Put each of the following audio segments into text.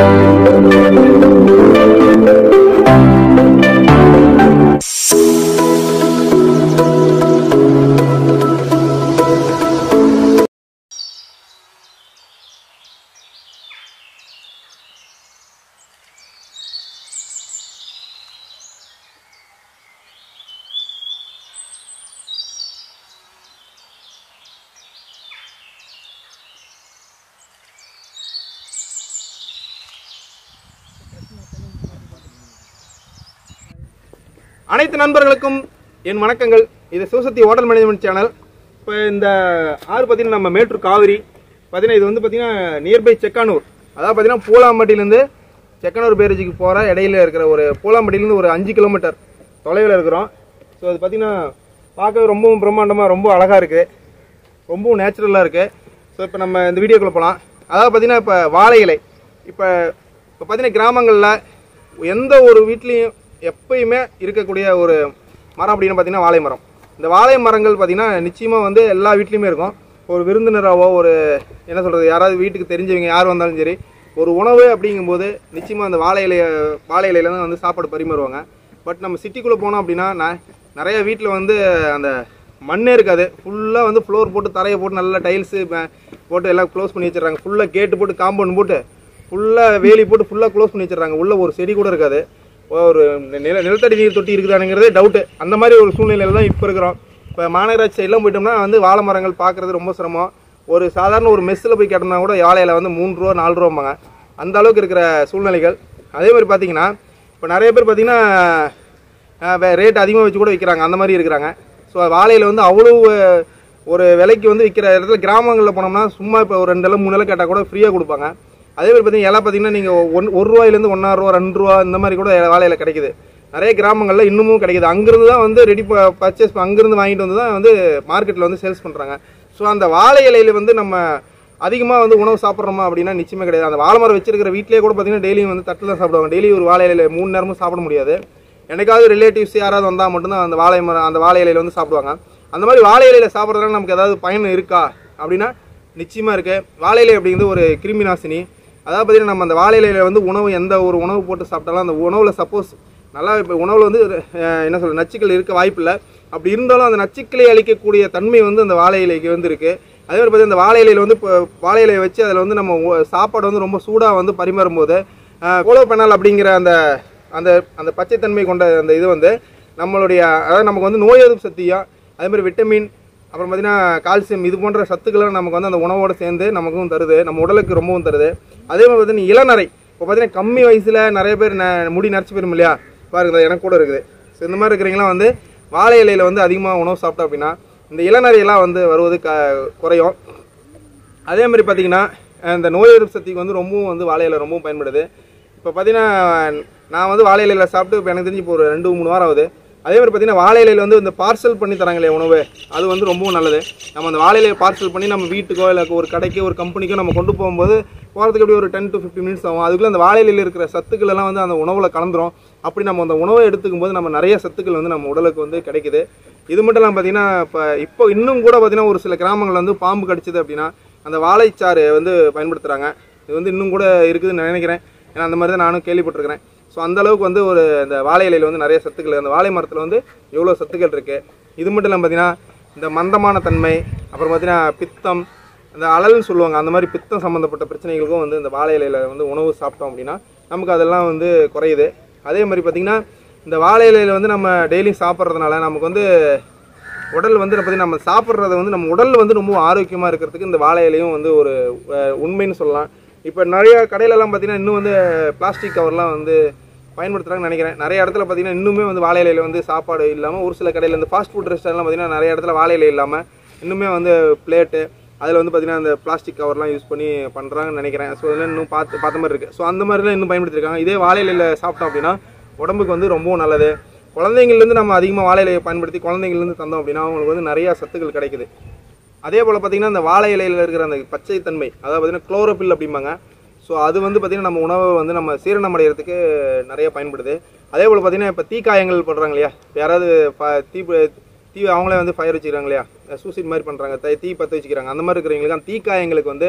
அனைத்து நண்பர்களுக்கும் என் வணக்கங்கள் இது சிவசக்தி ஹோட்டல் மேனேஜ்மெண்ட் சேனல் இப்போ இந்த ஆறு பார்த்தீங்கன்னா நம்ம மேட்டூர் காவிரி பார்த்தீங்கன்னா இது வந்து பார்த்தீங்கன்னா நியர்பை செக்கானூர் அதாவது பார்த்தீங்கன்னா பூலாம்பட்டியிலேருந்து செக்கானூர் பேரேஜுக்கு போகிற இடையில இருக்கிற ஒரு பூலாம்பட்டியிலேருந்து ஒரு அஞ்சு கிலோமீட்டர் தொலைவில் இருக்கிறோம் ஸோ அது பார்த்தீங்கன்னா பார்க்க ரொம்பவும் பிரம்மாண்டமாக ரொம்ப அழகாக இருக்குது ரொம்பவும் நேச்சுரலாக இருக்குது ஸோ இப்போ நம்ம இந்த வீடியோக்குள்ளே போகலாம் அதாவது பார்த்தீங்கன்னா இப்போ வாழை இலை இப்போ இப்போ பார்த்தீங்கன்னா கிராமங்களில் எந்த ஒரு வீட்லேயும் எப்பயுமே இருக்கக்கூடிய ஒரு மரம் அப்படின்னு பார்த்தீங்கன்னா வாழை மரம் இந்த வாழை மரங்கள் பார்த்தீங்கன்னா நிச்சயமாக வந்து எல்லா வீட்லேயுமே இருக்கும் ஒரு விருந்தினராவோ ஒரு என்ன சொல்கிறது யாராவது வீட்டுக்கு தெரிஞ்சவங்க யார் வந்தாலும் சரி ஒரு உணவு அப்படிங்கும்போது நிச்சயமாக அந்த வாழை இலைய வாழை இலையில தான் வந்து சாப்பாடு பரிமாறுவாங்க பட் நம்ம சிட்டிக்குள்ளே போனோம் அப்படின்னா நான் நிறைய வீட்டில் வந்து அந்த மண்ணே இருக்காது ஃபுல்லாக வந்து ஃப்ளோர் போட்டு தரையை போட்டு நல்லா டைல்ஸு போட்டு எல்லாம் க்ளோஸ் பண்ணி வச்சிடுறாங்க ஃபுல்லாக கேட்டு போட்டு காம்பவுண்ட் போட்டு ஃபுல்லாக வேலி போட்டு ஃபுல்லாக க்ளோஸ் பண்ணி வச்சிடுறாங்க உள்ள ஒரு செடி கூட இருக்காது ஒரு நில நிலத்தடி நீர் தொட்டி இருக்குதானுங்கிறதே டவுட்டு அந்த மாதிரி ஒரு சூழ்நிலையில தான் இப்போ இருக்கிறோம் இப்போ மாநகராட்சி சைட்லாம் போயிட்டோம்னா வந்து வாழை மரங்கள் பார்க்குறது ரொம்ப சிரமம் ஒரு சாதாரண ஒரு மெஸ்ஸில் போய் கேட்டோம்னா கூட வாழையில வந்து மூணு ரூபா நாலு ரூபாம்பாங்க அந்த அளவுக்கு இருக்கிற சூழ்நிலைகள் அதே மாதிரி பார்த்தீங்கன்னா இப்போ நிறைய பேர் பார்த்தீங்கன்னா ரேட் அதிகமாக வச்சு கூட விற்கிறாங்க அந்த மாதிரி இருக்கிறாங்க ஸோ வாழையில வந்து அவ்வளோ ஒரு விலைக்கு வந்து விற்கிற இடத்துல கிராமங்களில் போனோம்னா சும்மா இப்போ ஒரு ரெண்டு இலை மூணு இலை கேட்டால் கூட ஃப்ரீயாக கொடுப்பாங்க அதே மாதிரி பார்த்தீங்கன்னா இலை பார்த்தீங்கன்னா நீங்கள் ஒன் ஒரு ரூபாயிலேருந்து ஒன்றா ரூபா ரெண்டு ரூபா இந்த மாதிரி கூட வாழையில கிடைக்குது நிறைய கிராமங்களில் இன்னமும் கிடைக்குது அங்கிருந்து தான் வந்து ரெடி பர்ச்சேஸ் அங்கிருந்து வாங்கிட்டு வந்து தான் வந்து மார்க்கெட்டில் வந்து சேல்ஸ் பண்ணுறாங்க ஸோ அந்த வாழை இலையில வந்து நம்ம அதிகமாக வந்து உணவு சாப்பிட்றோமா அப்படின்னா நிச்சயமே கிடையாது அந்த வாழை மரம் வச்சிருக்கிற வீட்டிலேயே கூட பார்த்தீங்கன்னா டெய்லியும் வந்து தட்டில் தான் சாப்பிடுவாங்க டெய்லி ஒரு வாழை இலையில மூணு நேரமும் சாப்பிட முடியாது என்னைக்காவது ரிலேட்டிவ்ஸ் யாராவது வந்தால் மட்டும்தான் அந்த வாழை மரம் அந்த வாழை இலையில வந்து சாப்பிடுவாங்க அந்த மாதிரி வாழை இலையில சாப்பிட்றதுனால நமக்கு ஏதாவது பயன் இருக்கா அப்படின்னா நிச்சயமாக இருக்கு வாழை இலை அப்படிங்கிறது ஒரு கிருமி நாசினி அதாவது பார்த்தீங்கன்னா நம்ம அந்த வாழை இலையில வந்து உணவு எந்த ஒரு உணவு போட்டு சாப்பிட்டாலும் அந்த உணவில் சப்போஸ் நல்லா இப்போ உணவில் வந்து அஹ், என்ன சொல்ற நச்சுக்கள் இருக்க வாய்ப்பில்லை அப்படி இருந்தாலும் அந்த நச்சுக்களை அளிக்கக்கூடிய தன்மை வந்து அந்த வாழை இலைக்கு வந்து இருக்குது அதே மாதிரி பார்த்தீங்கன்னா இந்த வாழை இலையில வந்து இப்போ வாழை இலையை வச்சு அதில் வந்து நம்ம உ- சாப்பாடு வந்து ரொம்ப சூடாக வந்து பரிமாறும்போது கோலோபெனால் அப்படிங்கிற அந்த அந்த அந்த பச்சைத்தன்மை கொண்ட அந்த இது வந்து நம்மளுடைய அதாவது நமக்கு வந்து நோய் எதிர்ப்பு சக்தியும் அதே மாதிரி விட்டமின் அப்புறம் பார்த்தீங்கன்னா கால்சியம் இது போன்ற சத்துக்களும் நமக்கு வந்து அந்த உணவோடு சேர்ந்து நமக்கும் தருது நம்ம உடலுக்கு ரொம்பவும் தருது அதே மாதிரி பார்த்தீங்கன்னா இளநரை இப்போ பார்த்தீங்கன்னா கம்மி வயசில் நிறைய பேர் ந- முடி நரைச்சி போயிரும் இல்லையா பாருங்க இதோ எனக்கு கூட இருக்குது ஸோ இந்த மாதிரி இருக்கிறவங்களாம் வந்து வாழை இலையில வந்து அதிகமாக உணவு சாப்பிட்டோம் அப்படின்னா இந்த இளநரையெல்லாம் வந்து வருவது க குறையும் அதே மாதிரி பார்த்தீங்கன்னா இந்த நோய் எதிர்ப்பு சக்திக்கு வந்து ரொம்பவும் வந்து வாழை இலை ரொம்பவும் பயன்படுது இப்போ பார்த்தீங்கன்னா நான் வந்து வாழை இலையில சாப்பிட்டு இப்போ எனக்கு தெரிஞ்சு இப்போ ஒரு ரெண்டு மூணு வாரம் ஆகுது அதே மாதிரி பார்த்தீங்கன்னா வாழை இலையில வந்து இந்த பார்சல் பண்ணி தராங்களே உணவு அது வந்து ரொம்பவும் நல்லது நம்ம அந்த வாழை இலையை பார்சல் பண்ணி நம்ம வீட்டுக்கோ இல்லை ஒரு கடைக்கோ ஒரு கம்பெனிக்கோ நம்ம கொண்டு போகும்போது போகிறதுக்கு எப்படி ஒரு டென் டு ஃபிஃப்டி மினிட்ஸ் ஆகும் அதுக்குள்ள அந்த வாழை இலையில இருக்கிற சத்துக்கள் எல்லாம் வந்து அந்த உணவுல கலந்துரும் அப்படி நம்ம அந்த உணவை எடுத்துக்கும் போது நம்ம நிறைய சத்துக்கள் வந்து நம்ம உடலுக்கு வந்து கிடைக்குது இது மட்டும் இல்லாமல் பார்த்தீங்கன்னா இப்போ இப்போ இன்னும் கூட பார்த்தீங்கன்னா ஒரு சில கிராமங்கள்ல வந்து பாம்பு கடிச்சது அப்படின்னா அந்த வாழைச்சாறு வந்து பயன்படுத்துகிறாங்க இது வந்து இன்னும் கூட இருக்குதுன்னு நினைக்கிறேன் ஏன்னா அந்த மாதிரி தான் நானும் கேள்விப்பட்டிருக்கிறேன் ஸோ அந்த அளவுக்கு வந்து ஒரு இந்த வாழை இலையில வந்து நிறைய சத்துக்கள் அந்த வாழை மரத்தில் வந்து எவ்வளோ சத்துக்கள் இருக்குது இது மட்டும் இல்லாமல் பார்த்தீங்கன்னா இந்த மந்தமான தன்மை அப்புறம் பார்த்தீங்கன்னா பித்தம் இந்த அழல்னு சொல்லுவாங்க அந்த மாதிரி பித்தம் சம்மந்தப்பட்ட பிரச்சனைகளுக்கும் வந்து இந்த வாழை இலையில வந்து உணவு சாப்பிட்டோம் அப்படின்னா நமக்கு அதெல்லாம் வந்து குறையுது அதே மாதிரி பார்த்திங்கன்னா இந்த வாழை இலையில வந்து நம்ம டெய்லியும் சாப்பிட்றதுனால நமக்கு வந்து உடல் வந்து பார்த்தீங்கன்னா நம்ம சாப்பிட்றது வந்து நம்ம உடல் வந்து ரொம்ப ஆரோக்கியமாக இருக்கிறதுக்கு இந்த வாழை இலையும் வந்து ஒரு அஹ், உண்மைன்னு சொல்லலாம் இப்போ நிறைய கடையிலலாம் பார்த்தீங்கன்னா இன்னும் வந்து பிளாஸ்டிக் கவர்லாம் வந்து பயன்படுத்துகிறாங்கன்னு நினைக்கிறேன் நிறைய இடத்துல பார்த்தீங்கன்னா இன்னுமே வந்து வாழை இலையில வந்து சாப்பாடு இல்லாமல் ஒரு சில கடையில் இந்த ஃபாஸ்ட் ஃபுட் ரெஸ்டாரண்ட்லாம் பார்த்தீங்கன்னா நிறைய இடத்துல வாழை இலை இல்லாமல் இன்னுமே வந்து பிளேட்டு அதில் வந்து பார்த்தீங்கன்னா அந்த பிளாஸ்டிக் கவர்லாம் யூஸ் பண்ணி பண்ணுறாங்கன்னு நினைக்கிறேன் ஸோ அதெல்லாம் இன்னும் பார்த்து பார்த்த மாதிரி இருக்குது ஸோ அந்த மாதிரிலாம் இன்னும் பயன்படுத்திருக்காங்க இதே வாழை இலையில சாப்பிட்டோம் அப்படின்னா உடம்புக்கு வந்து ரொம்பவும் நல்லது குழந்தைங்கள்லேருந்து நம்ம அதிகமாக வாழை இலையை பயன்படுத்தி குழந்தைங்கள்லேருந்து தந்தோம் அப்படின்னா அவங்களுக்கு வந்து நிறைய சத்துக்கள் கிடைக்குது அதே போல் பார்த்தீங்கன்னா இந்த வாழை இலையில இருக்கிற அந்த பச்சைத்தன்மை அதாவது பார்த்தீங்கன்னா குளோரோபில் அப்படிம்பாங்க ஸோ அது வந்து பார்த்தீங்கன்னா நம்ம உணவை வந்து நம்ம சீரணம் அடைகிறதுக்கு நிறைய பயன்படுது அதே போல் பார்த்தீங்கன்னா இப்போ தீக்காயங்கள் பண்ணுறாங்க இல்லையா இப்ப யாராவது ப- தீ தீ அவங்களே வந்து ஃபயர் வச்சுக்கிறாங்க இல்லையா சூசைட் மாதிரி பண்ணுறாங்க தீ பற்ற வச்சுக்கிறாங்க அந்த மாதிரி இருக்கிறவங்களுக்கு அந்த தீக்காயங்களுக்கு வந்து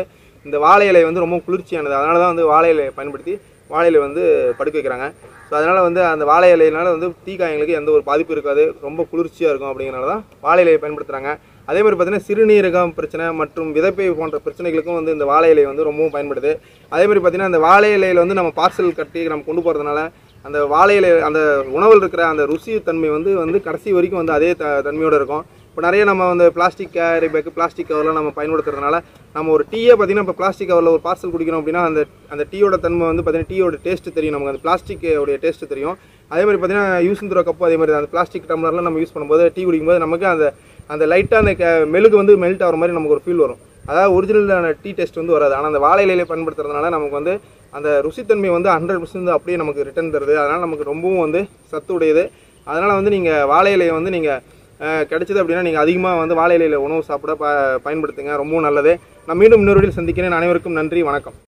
இந்த வாழை இலை வந்து ரொம்ப குளிர்ச்சியானது அதனால தான் வந்து வாழை இலையை பயன்படுத்தி வாழை இலை வந்து படுக்க வைக்கிறாங்க ஸோ அதனால் வந்து அந்த வாழை இலையினால வந்து தீக்காயங்களுக்கு எந்த ஒரு பாதிப்பு இருக்காது ரொம்ப குளிர்ச்சியாக இருக்கும் அப்படிங்கிறனால தான் வாழை இலையை பயன்படுத்துகிறாங்க அதே மாதிரி பார்த்தீங்கன்னா சிறுநீரகம் பிரச்சனை மற்றும் விதைப்பை போன்ற பிரச்சனைகளுக்கும் வந்து இந்த வாழை இலை வந்து ரொம்பவும் பயன்படுது அதே மாதிரி பார்த்தீங்கன்னா அந்த வாழை இலையில வந்து நம்ம பார்சல் கட்டி நம்ம கொண்டு போகிறதுனால அந்த வாழை இலை அந்த உணவில் இருக்கிற அந்த ருசி தன்மை வந்து வந்து கடைசி வரைக்கும் வந்து அதே த தன்மையோடு இருக்கும் இப்போ நிறைய நம்ம வந்து பிளாஸ்டிக் கேரி பேக்கு பிளாஸ்டிக் கவர்லாம் நம்ம பயன்படுத்துறதுனால நம்ம ஒரு டீயே பார்த்தீங்கன்னா இப்போ பிளாஸ்டிக் கவரில் ஒரு பார்சல் குடிக்கிறோம் அப்படின்னா அந்த அந்த டீயோட தன்மை வந்து பார்த்தீங்கன்னா டீயோட டேஸ்ட் தெரியும் நமக்கு அந்த பிளாஸ்டிக் உடைய டேஸ்ட் தெரியும் அதே மாதிரி பார்த்தீங்கன்னா யூஸ் தர கப்பு அதே மாதிரி தான். அந்த பிளாஸ்டிக் டம்ளர்லாம் நம்ம யூஸ் பண்ணும்போது டீ குடிக்கும்போது நமக்கு அந்த அந்த லைட்டாக அந்த க- மெழுகு வந்து மெல்ட் ஆகிற மாதிரி நமக்கு ஒரு ஃபீல் வரும் அதாவது ஒரிஜினலான டீ டேஸ்ட் வந்து வராது ஆனால் அந்த வாழை இலையில பயன்படுத்துறதுனால நமக்கு வந்து அந்த ருசித்தன்மை வந்து ஹண்ட்ரட் பர்சன்ட் அப்படியே நமக்கு ரிட்டர்ன் தருது அதனால் நமக்கு ரொம்பவும் வந்து சத்து உடையது அதனால் வந்து நீங்கள் வாழை இலையை வந்து நீங்கள் கிடைச்சது அப்படின்னா நீங்கள் அதிகமாக வந்து வாழை இலையில உணவு சாப்பிட ப பயன்படுத்துங்க ரொம்பவும் நல்லது நான் மீண்டும் இன்னொரு வீடியோவில் சந்திக்கிறேன் அனைவருக்கும் நன்றி வணக்கம்